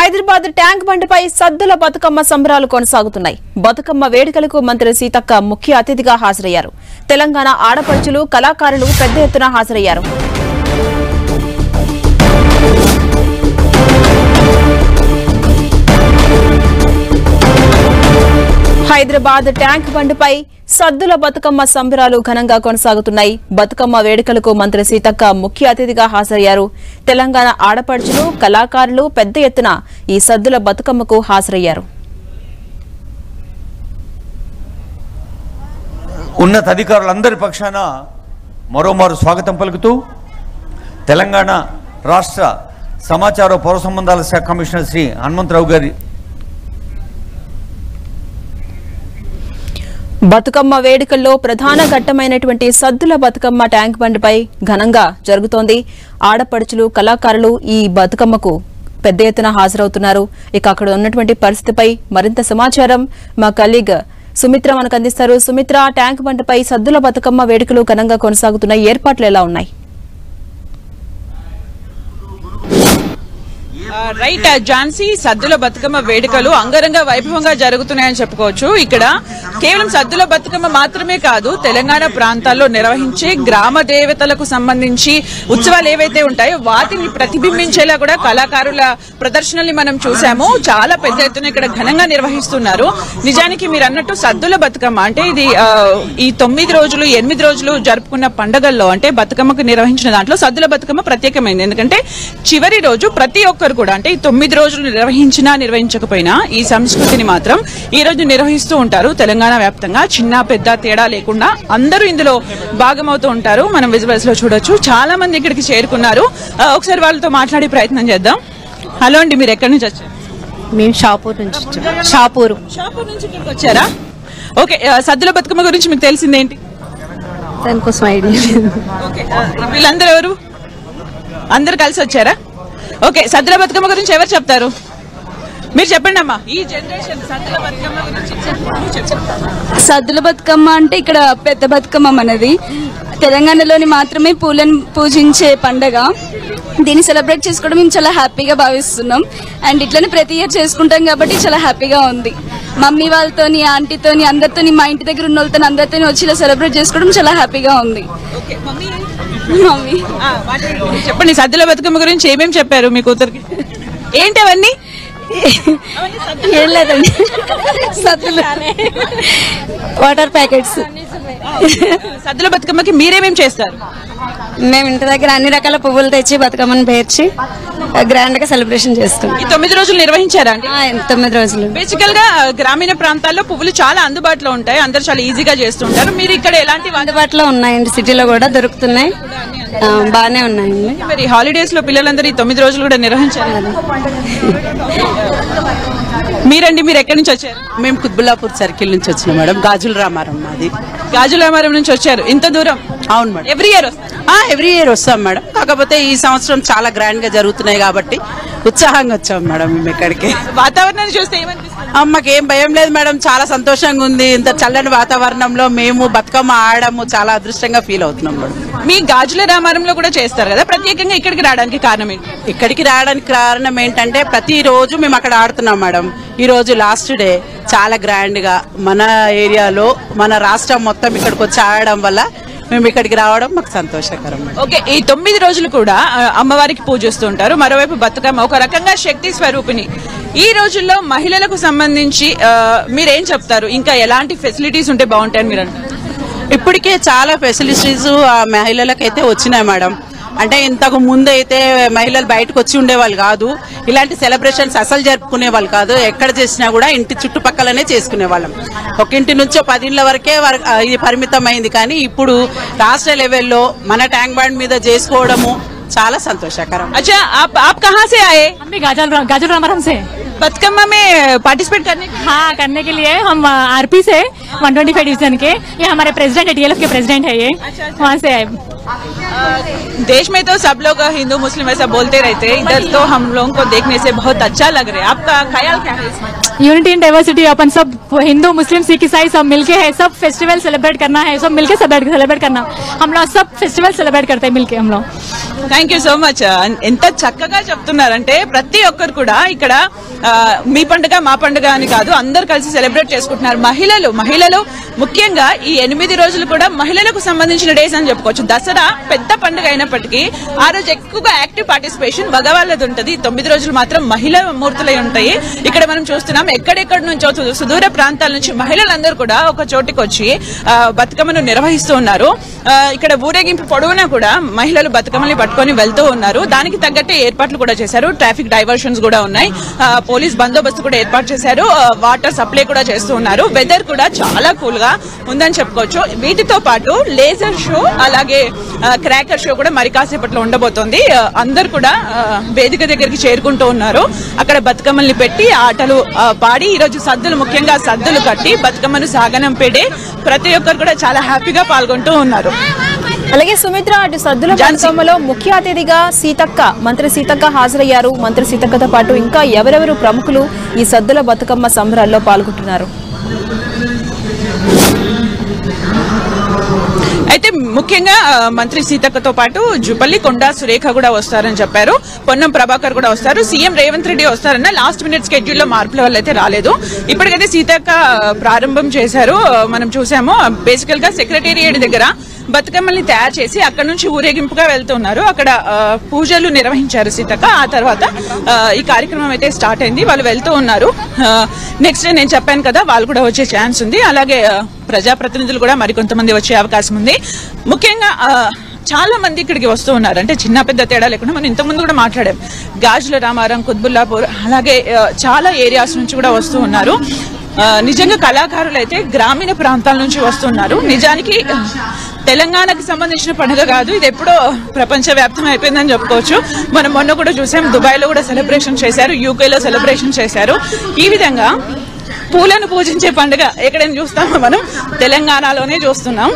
హైదరాబాద్ ట్యాంక్ బండిపై సద్దుల బతుకమ్మ సంబరాలు కొనసాగుతున్నాయి బతుకమ్మ వేడుకలకు మంత్రి సీతక్క ముఖ్య అతిథిగా హాజరయ్యారు తెలంగాణ ఆడపడుచులు కళాకారులు పెద్ద ఎత్తున హాజరయ్యారు హైదరాబాద్ ట్యాంక్ బండిపై సద్దుల బతుకమ్మ సంబరాలు ఘనంగా కొనసాగుతున్నాయి బతుకమ్మ వేడుకలకు మంత్రి సీతక్క ముఖ్య అతిథిగా హాజరయ్యారు తెలంగాణ ఆడపడుచులు కళాకారులు పెద్ద ఎత్తున ఈ సద్దుల బతుకమ్మకు హాజరయ్యారు ఉన్నతాధికారులందరి పక్షాన మరోమారు స్వాగతం పలుకుతూ తెలంగాణ రాష్ట్ర సమాచార పౌర సంబంధాల శాఖ కమిషనర్ శ్రీ హనుమంతరావు గారి బతుకమ్మ వేడుకల్లో ప్రధాన ఘట్టమైనటువంటి సద్దుల బతుకమ్మ ట్యాంక్ బండిపై ఘనంగా జరుగుతోంది ఆడపడుచులు కళాకారులు ఈ బతుకమ్మకు పెద్ద ఎత్తున హాజరవుతున్నారు ఇక అక్కడ ఉన్నటువంటి పరిస్థితిపై మరింత సమాచారం మా కలీగ్ సుమిత్ర మనకు అందిస్తారు సుమిత్ర ట్యాంక్ బండిపై సద్దుల బతుకమ్మ వేడుకలు ఘనంగా కొనసాగుతున్నాయి ఏర్పాట్లు ఎలా ఉన్నాయి ఆ, రైట్ ఆ, ఝాన్సీ సద్దుల బతుకమ్మ వేడుకలు అంగరంగ వైభవంగా జరుగుతున్నాయని చెప్పుకోవచ్చు ఇక్కడ కేవలం సద్దుల బతుకమ్మ మాత్రమే కాదు తెలంగాణ ప్రాంతాల్లో నిర్వహించే గ్రామ దేవతలకు సంబంధించి ఉత్సవాలు ఏవైతే ఉంటాయో వాటిని ప్రతిబింబించేలా కూడా కళాకారుల ప్రదర్శనల్ని మనం చూసాము చాలా పెద్ద ఎత్తున ఇక్కడ ఘనంగా నిర్వహిస్తున్నారు నిజానికి మీరు అన్నట్టు సద్దుల బతుకమ్మ అంటే ఇది ఆ, ఈ తొమ్మిది రోజులు ఎనిమిది రోజులు జరుపుకున్న పండగల్లో అంటే బతుకమ్మకు నిర్వహించిన దాంట్లో సద్దుల బతుకమ్మ ప్రత్యేకమైంది ఎందుకంటే చివరి రోజు ప్రతి ఒక్కరు కూడా అంటే ఈ తొమ్మిది రోజులు నిర్వహించినా నిర్వహించకపోయినా ఈ సంస్కృతిని మాత్రం ఈ రోజు నిర్వహిస్తూ ఉంటారు తెలంగాణ వ్యాప్తంగా చిన్న పెద్ద తేడా లేకుండా అందరూ ఇందులో భాగమవుతూ ఉంటారు మనం విజువల్స్ లో చూడొచ్చు చాలా మంది ఇక్కడికి చేరుకున్నారు ఆ, ఒకసారి వాళ్ళతో మాట్లాడే ప్రయత్నం చేద్దాం హలో అండి మీరు ఎక్కడి నుంచి వచ్చారు మేము షాపూర్ నుంచి వచ్చాం షాపూర్ షాపూర్ నుంచి ఇక్కడికి వచ్చారా ఓకే ఆ, సద్దుల బతుకమ్మ గురించి మీకు తెలిసిందేంటి దానికోసం ఐడియా లేదు ఓకే ఆ, వీళ్ళందరూ ఎవరు అందరు కలిసి వచ్చారా ఓకే సద్దుల బతుకమ్మ గురించి ఎవరు చెప్తారు మీరు చెప్పండి అమ్మా ఈ జనరేషన్ సద్దుల బతుకమ్మ గురించి నువ్వు చెప్పు. సద్దుల బతుకమ్మ అంటే ఇక్కడ పెద్ద బతుకమ్మ మనది తెలంగాణలోని మాత్రమే పూలను పూజించే పండగ దీన్ని సెలబ్రేట్ చేసుకోవడం మేము చాలా హ్యాపీగా భావిస్తున్నాం అండ్ ఇట్లనే ప్రతి ఇయర్ చేసుకుంటాం కాబట్టి చాలా హ్యాపీగా ఉంది మమ్మీ వాళ్ళతోని ఆంటీతోని అందరితోని మా ఇంటి దగ్గర ఉన్న వాళ్ళతో అందరితోని వచ్చి ఇలా సెలబ్రేట్ చేసుకోవడం చాలా హ్యాపీగా ఉంది ఓకే మమ్మీ మమ్మీ ఆ, మాట్లాడండి. చెప్పండి సద్దుల బతుకమ్మ గురించి ఏమేమి చెప్పారు మీ కూతురికి ఏంటి అవన్నీ ఏం లేదండి సద్దులు వాటర్ ప్యాకెట్స్ సద్దుల బతుకమ్మకి మీరేమేం చేస్తారు మేము ఇంటి దగ్గర అన్ని రకాల పువ్వులు తెచ్చి బతుకమ్మని పేర్చి గ్రాండ్ గా సెలబ్రేషన్ చేసుకుంటాం ఈ తొమ్మిది రోజులు నిర్వహించారా అండి ఆ, తొమ్మిది రోజులు బేసికల్ గా గ్రామీణ ప్రాంతాల్లో పువ్వులు చాలా అందుబాటులో ఉంటాయి అందరు చాలా ఈజీగా చేస్తుంటారు మీరు ఇక్కడ ఎలాంటి వంద- అందుబాటులో ఉన్నాయండి సిటీలో కూడా దొరుకుతున్నాయి ఆ, బాగానే ఉన్నాయండి మరి హాలిడేస్ లో పిల్లలందరూ ఈ తొమ్మిది రోజులు కూడా నిర్వహించారు మీరండి మీరు ఎక్కడి నుంచి వచ్చారు మేము కుత్బుల్లాపూర్ సర్కిల్ నుంచి వచ్చినాం మేడం గాజుల రామారం మాది గాజులామారం నుంచి వచ్చారు ఇంత దూరం అవును మేడం ఎవ్రీ ఇయర్ ఆ ఎవ్రీ ఇయర్ వస్తాం మేడం కాకపోతే ఈ సంవత్సరం చాలా గ్రాండ్ గా జరుగుతున్నాయి కాబట్టి ఉత్సాహంగా వచ్చాం మేడం మేము ఇక్కడికి వాతావరణాన్ని చూస్తే ఏమనిపిస్తుంది అమ్మకి ఏం భయం లేదు మేడం చాలా సంతోషంగా ఉంది ఇంత చల్లని వాతావరణంలో మేము బతుకమ్మ ఆడము చాలా అదృష్టంగా ఫీల్ అవుతున్నాం మేడం మీ గాజుల రామారంలో కూడా చేస్తారు కదా ప్రత్యేకంగా ఇక్కడికి రావడానికి కారణం ఏంటి ఇక్కడికి రావడానికి కారణం ఏంటంటే ప్రతి రోజు మేము అక్కడ ఆడుతున్నాం మేడం ఈ రోజు లాస్ట్ డే చాలా గ్రాండ్ గా మన ఏరియాలో మన రాష్ట్రం మొత్తం ఇక్కడికి వచ్చి ఆడడం వల్ల మేము ఇక్కడికి రావడం మాకు సంతోషకరం మేడం. ఓకే ఈ తొమ్మిది రోజులు కూడా ఆ, అమ్మవారికి పూజిస్తూ ఉంటారు మరోవైపు బతుకమ్మ ఒక రకంగా శక్తి స్వరూపిణి ఈ రోజుల్లో మహిళలకు సంబంధించి ఆ, మీరేం చెప్తారు ఇంకా ఎలాంటి ఫెసిలిటీస్ ఉంటే బాగుంటాయని మీరు అంటారు ఇప్పటికే చాలా ఫెసిలిటీస్ ఆ మహిళలకైతే వచ్చినాయి మేడం అంటే ఇంతకు ముందు అయితే మహిళలు బయటకు వచ్చి ఉండేవాళ్ళు కాదు ఇలాంటి సెలబ్రేషన్స్ అసలు జరుపుకునే వాళ్ళు కాదు ఎక్కడ చేసినా కూడా ఇంటి చుట్టుపక్కలనే చేసుకునే వాళ్ళం ఒక ఇంటి నుంచో పదిండ్ల వరకే వర- ఆ, ఇది పరిమితం అయింది కానీ ఇప్పుడు రాష్ట్ర లెవెల్లో మన ట్యాంక్ బండ్ మీద చేసుకోవడము చాలా సంతోషకరం अच्छा आप आप कहाँ से आए हम भी गाजल गाजल रामरम से बतकम्मा में पार्टिसिपेट करने के हाँ करने के लिए हम आरपी से 125 डिवीजन के ये हमारे प्रेसिडेंट है डीएलएफ के प्रेसिडेंट है ये वहाँ से आए देश में तो सब लोग हिंदू मुस्लिम ऐसा बोलते रहते हैं इधर तो हम लोगों को देखने से बहुत अच्छा लग रहा है आपका ख्याल क्या है इसमें यूनिटी इन डाइवर्सिटी अपन सब वो हिंदू मुस्लिम सिख ईसाई सब मिलके है सब फेस्टिवल सेलिब्रेट करना है सब मिलके सेलिब्रेट करना हम लोग सब फेस्टिवल सेलिब्रेट करते हैं मिलके हम लोग థ్యాంక్ యూ సో మచ్ ఎంత చక్కగా చెప్తున్నారంటే ప్రతి ఒక్కరు కూడా ఇక్కడ ఆ, మీ పండుగ మా పండుగ అని కాదు అందరు కలిసి సెలబ్రేట్ చేసుకుంటున్నారు మహిళలు మహిళలు ముఖ్యంగా ఈ ఎనిమిది రోజులు కూడా మహిళలకు సంబంధించిన డేస్ అని చెప్పుకోవచ్చు దసరా పెద్ద పండుగ అయినప్పటికీ ఆ రోజు ఎక్కువగా యాక్టివ్ పార్టిసిపేషన్ మగవాళ్ళది ఉంటుంది తొమ్మిది రోజులు మాత్రం మహిళా మూర్తులై ఉంటాయి ఇక్కడ మనం చూస్తున్నాం ఎక్కడెక్కడ నుంచో సు- సుదూర ప్రాంతాల నుంచి మహిళలందరూ కూడా ఒక చోటికి వచ్చి ఆ, బతుకమ్మను నిర్వహిస్తూ ఉన్నారు ఆ, ఇక్కడ ఊరేగింపు పొడవునా కూడా మహిళలు బతుకమ్మల్ని పట్టుకొని వెళ్తూ ఉన్నారు దానికి తగ్గట్టే ఏర్పాట్లు కూడా చేశారు ట్రాఫిక్ డైవర్షన్స్ కూడా ఉన్నాయి ఆ, పోలీస్ బందోబస్తు కూడా ఏర్పాటు చేశారు ఆ, వాటర్ సప్లై కూడా చేస్తూ ఉన్నారు వెదర్ కూడా చాలా కూల్ గా ఉందని చెప్పుకోవచ్చు వీటితో పాటు లేజర్ షో అలాగే క్రాకర్ షో కూడా మరి కాసేపట్లో ఉండబోతోంది ఆ, అందరు కూడా ఆ, వేదిక దగ్గరికి చేరుకుంటూ ఉన్నారు అక్కడ బతుకమ్మల్ని పెట్టి ఆటలు ఆ, పాడి ఈ రోజు సద్దులు ముఖ్యంగా సద్దులు కట్టి బతుకమ్మను సాగనంపేడే ప్రతి ఒక్కరు కూడా చాలా హ్యాపీగా పాల్గొంటూ ఉన్నారు అలాగే సుమిత్ర అటు సద్దుల ఝాన్సీ. బతుకమ్మలో ముఖ్య అతిథిగా సీతక్క మంత్రి సీతక్క హాజరయ్యారు మంత్రి సీతక్కతో పాటు ఇంకా ఎవరెవరు ప్రముఖులు ఈ సద్దుల బతుకమ్మ సంబరాల్లో పాల్గొంటున్నారు అయితే ముఖ్యంగా ఆ, మంత్రి సీతక్కతో పాటు జుపల్లి కొండా సురేఖ కూడా వస్తారని చెప్పారు పొన్నం ప్రభాకర్ కూడా వస్తారు సీఎం రేవంత్ రెడ్డి వస్తారన్న లాస్ట్ మినిట్ స్కెడ్యూల్ లో మార్పుల వల్ల అయితే రాలేదు ఇప్పటికైతే సీతక్క ఆ, ప్రారంభం చేశారు ఆ, మనం చూసాము బేసికల్ గా సెక్రటేరియట్ దగ్గర బతుకమ్మల్ని తయారు చేసి అక్కడ నుంచి ఊరేగింపుగా వెళ్తున్నారు అక్కడ ఆ, పూజలు నిర్వహించారు సీతక్క ఆ తర్వాత ఆ, ఈ కార్యక్రమం అయితే స్టార్ట్ అయింది వాళ్ళు వెళ్తూ ఉన్నారు నెక్స్ట్ నేను చెప్పాను కదా వాళ్ళు కూడా వచ్చే ఛాన్స్ ఉంది అలాగే ఆ, ప్రజాప్రతినిధులు కూడా మరికొంతమంది వచ్చే అవకాశం ఉంది ముఖ్యంగా ఆ, చాలా మంది ఇక్కడికి వస్తూ ఉన్నారు అంటే చిన్న పెద్ద తేడా లేకుండా మనం ఇంతకుముందు కూడా మాట్లాడాం గాజుల రామారం కుత్బుల్లాపూర్ అలాగే ఆ, చాలా ఏరియాస్ నుంచి కూడా వస్తూ ఉన్నారు ఆ, నిజంగా కళాకారులు అయితే గ్రామీణ ప్రాంతాల నుంచి వస్తున్నారు నిజానికి ఆ, తెలంగాణకి సంబంధించిన పండుగ కాదు ఇది ఎప్పుడో ప్రపంచ వ్యాప్తం అయిపోయిందని చెప్పుకోవచ్చు మనం మొన్న కూడా చూసాం దుబాయ్ లో కూడా సెలబ్రేషన్ చేశారు యూకే లో సెలబ్రేషన్ చేశారు ఈ విధంగా పూలను పూజించే పండుగ ఎక్కడైనా చూస్తామో మనం తెలంగాణలోనే చూస్తున్నాం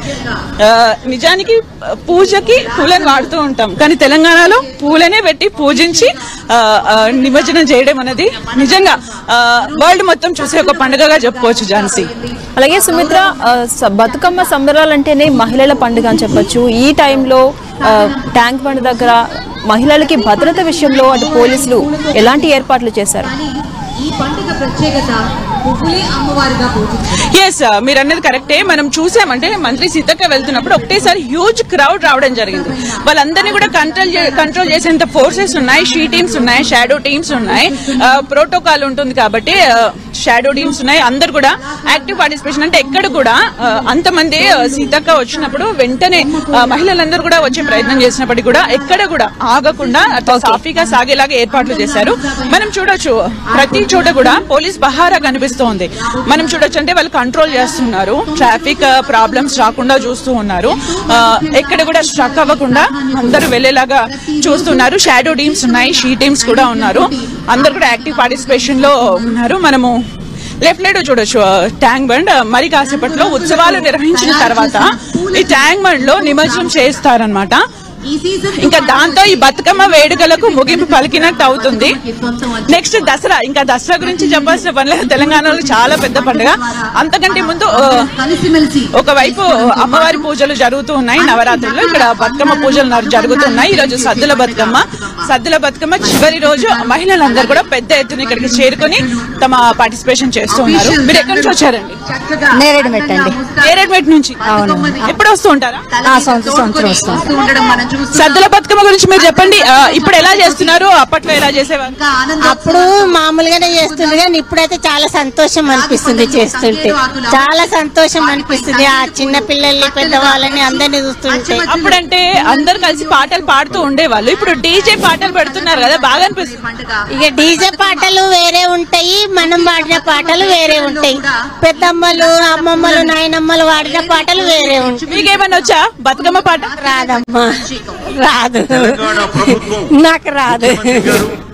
ఆ, నిజానికి పూజకి పూలను వాడుతూ ఉంటాం కానీ తెలంగాణలో పూలనే పెట్టి పూజించి ఆ, ఆ, నిమజ్జనం చేయడం అనేది నిజంగా వరల్డ్ మొత్తం చూసే ఒక పండుగగా చెప్పుకోవచ్చు ఝాన్సీ అలాగే సుమిత్ర ఆ, స- బతుకమ్మ సంబరాలంటేనే మహిళల పండుగ అని చెప్పొచ్చు ఈ టైంలో ఆ, ట్యాంక్ బండ్ దగ్గర మహిళలకి భద్రత విషయంలో అటు పోలీసులు ఎలాంటి ఏర్పాట్లు చేశారు ఈ పండుగ ప్రత్యేకత పువ్వులే అమ్మవారిగా పూజించారు ఎస్ మీరు అన్నది కరెక్టే మనం చూసామంటే మంత్రి సీతక్క వెళ్తున్నప్పుడు ఒకటేసారి హ్యూజ్ క్రౌడ్ రావడం జరిగింది వాళ్ళందరినీ కూడా కంట్రోల్ కంట్రోల్ చేసేంత ఫోర్సెస్ ఉన్నాయి షీ టీమ్స్ ఉన్నాయి షాడో టీమ్స్ ఉన్నాయి ప్రోటోకాల్ ఉంటుంది కాబట్టి షాడో టీమ్స్ ఉన్నాయి అందరు కూడా యాక్టివ్ పార్టిసిపేషన్ అంటే ఎక్కడ కూడా ఆ, అంతమంది ఆ, సీతక్క వచ్చినప్పుడు వెంటనే ఆ, మహిళలందరూ కూడా వచ్చే ప్రయత్నం చేసినప్పటికీ కూడా ఎక్కడ కూడా ఆగకుండా అట్లా సాఫీగా సాగేలాగా ఏర్పాట్లు చేశారు మనం చూడొచ్చు ప్రతి చోట కూడా పోలీస్ బహారా కనిపిస్తోంది మనం చూడొచ్చు అంటే వాళ్ళు కంట్రోల్ చేస్తున్నారు ట్రాఫిక్ ప్రాబ్లమ్స్ రాకుండా చూస్తూ ఉన్నారు ఆ, ఎక్కడ కూడా స్ట్రక్ అవ్వకుండా అందరూ వెళ్ళేలాగా చూస్తున్నారు షాడో టీమ్స్ ఉన్నాయి షీ టీమ్స్ కూడా ఉన్నారు అందరు కూడా యాక్టివ్ పార్టిసిపేషన్ లో ఉన్నారు మనము లెఫ్ట్ లైడ్ చూడొచ్చు ట్యాంక్ బండ్ మరి కాసేపట్లో ఉత్సవాలు నిర్వహించిన తర్వాత ఈ ట్యాంక్ బండ్ లో నిమజ్జనం చేస్తారనమాట ఈ సీజన్ ఇంకా దాంతో ఈ బతుకమ్మ వేడుకలకు ముగింపు పలికినట్టు అవుతుంది నెక్స్ట్ దసరా ఇంకా దసరా గురించి చెప్పాల్సిన పని లేదు తెలంగాణలో చాలా పెద్ద పండుగ అంతకంటే ముందు ఆ, కలిసిమెలిసి ఒకవైపు అమ్మవారి పూజలు జరుగుతూ ఉన్నాయి నవరాత్రులు ఇక్కడ బతుకమ్మ పూజలు నరు- జరుగుతున్నాయి ఈ రోజు సద్దుల బతుకమ్మ సద్దుల బతుకమ్మ చివరి రోజు మహిళలందరూ కూడా పెద్ద ఎత్తున ఇక్కడికి చేరుకొని తమ పార్టిసిపేషన్ చేస్తూ ఉన్నారు మీరు ఎక్కడి నుంచి వచ్చారండి చక్కగా నేరేడు పెట్టండి ఏరేడ్మెట్ నుంచి ఎప్పుడు వస్తూ ఉంటారా ఆ సంవత్సరం సంవత్సరం వస్తాం ఉండడం మనం చూస్తూ సద్దుల బతుకమ్మ గురించి మీరు చెప్పండి ఆ, ఇప్పుడు ఎలా చేస్తున్నారు అప్పట్లో ఎలా చేసేవారు ఇంకా ఆనందం అప్పుడు మామూలుగానే చేస్తుంది కానీ ఇప్పుడైతే చాలా సంతోషం అనిపిస్తుంది చేస్తుంటే చాలా సంతోషం అనిపిస్తుంది ఆ చిన్న పిల్లల్ని పెద్దవాళ్ళని అందరినీ చూస్తుంటే అప్పుడంటే అందరు కలిసి పాటలు పాడుతూ ఉండేవాళ్ళు ఇప్పుడు డీజే పాటలు పెడుతున్నారు కదా బాగా అనిపిస్తుంది పండుగ ఇక డీజే పాటలు వేరే ఉంటాయి మనం పాడిన పాటలు వేరే ఉంటాయి పెద్దమ్మలు అమ్మమ్మలు నాయనమ్మలు పాడిన పాటలు వేరే ఉంటాయి మీకేమన్నా వచ్చా బతుకమ్మ పాట రాదమ్మా రాదు నాకు రాదు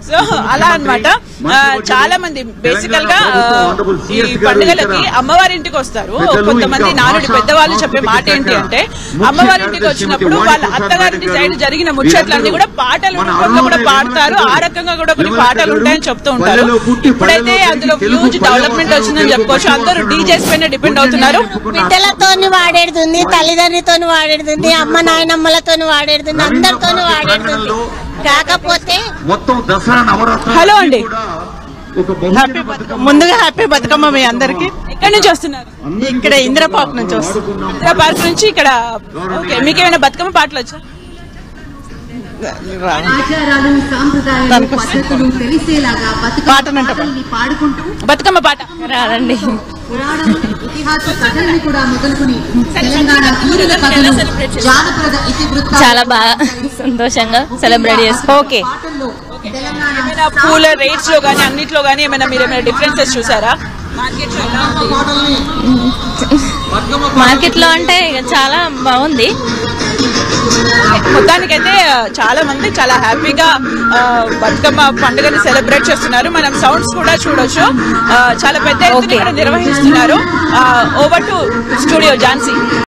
సో అలా అన్నమాట ఆ, చాలా మంది బేసికల్ గా ఆ, ఈ పండుగలకి అమ్మవారి ఇంటికి వస్తారు కొంతమంది నానుడి పెద్దవాళ్ళు చెప్పే మాట ఏంటి అంటే అమ్మవారి ఇంటికి వచ్చినప్పుడు వాళ్ళ అత్తగారింటి సైడ్ జరిగిన ముచ్చట్లన్నీ కూడా పాటల రూపంలో కూడా పాడతారు ఆ రకంగా కూడా కొన్ని పాటలు ఉంటాయని చెప్తూ ఉంటారు ఇప్పుడైతే అందులో హ్యూజ్ డెవలప్మెంట్ వచ్చిందని చెప్పుకోవచ్చు అందరూ డీజేస్ పైన డిపెండ్ అవుతున్నారు బిడ్డలతోని వాడేడుతుంది తల్లిదండ్రులతోని వాడేడుతుంది అమ్మ నాయనమ్మలతోని వాడేడుతుంది అందరితోని వాడేడుతుంది కాకపోతే మొత్తం దసరా నవరాత్రులు హలో అండి హ్యాపీ బతుకమ్మ ముందుగా హ్యాపీ బతుకమ్మ మీ అందరికి ఎక్కడి నుంచి వస్తున్నారు ఇక్కడ ఇందిరాపార్క్ నుంచి వస్తుంది ఇందిరా పార్క్ నుంచి ఇక్కడ ఓకే మీకు ఏమైనా బతుకమ్మ పాటలు వచ్చా ఆచారాలు సాంప్రదాయాలు దానికి పద్ధతులు తెలిసేలాగా బతుకమ్మ పాటనంట బా. పాటల్ని పాడుకుంటూ బతుకమ్మ పాట రాదండి పురాణం ఇతిహాస కథల్ని కూడా మొదలుకొని తెలంగాణ వీరుల కథలు జానపద ఇతివృత్తాలు చాలా బాగా సంతోషంగా సెలబ్రేట్ చేసుకో ఓకే పాటల్లో తెలంగాణ ఏమైనా పూల రేట్స్ లో గానీ అన్నిట్లో గానీ ఏమైనా మీరు ఏమైనా డిఫరెన్సెస్ చూసారా మార్కెట్ లో ఎలా ఉంది? మార్కెట్ లో అంటే ఇక చాలా బాగుంది మొత్తానికైతే ఆ, చాలా మంది చాలా హ్యాపీగా ఆ, బతుకమ్మ పండుగని సెలబ్రేట్ చేస్తున్నారు మనం సౌండ్స్ కూడా చూడొచ్చు ఆ, చాలా పెద్ద ఎత్తున ఇక్కడ నిర్వహిస్తున్నారు ఓవర్ టు స్టూడియో ఝాన్సీ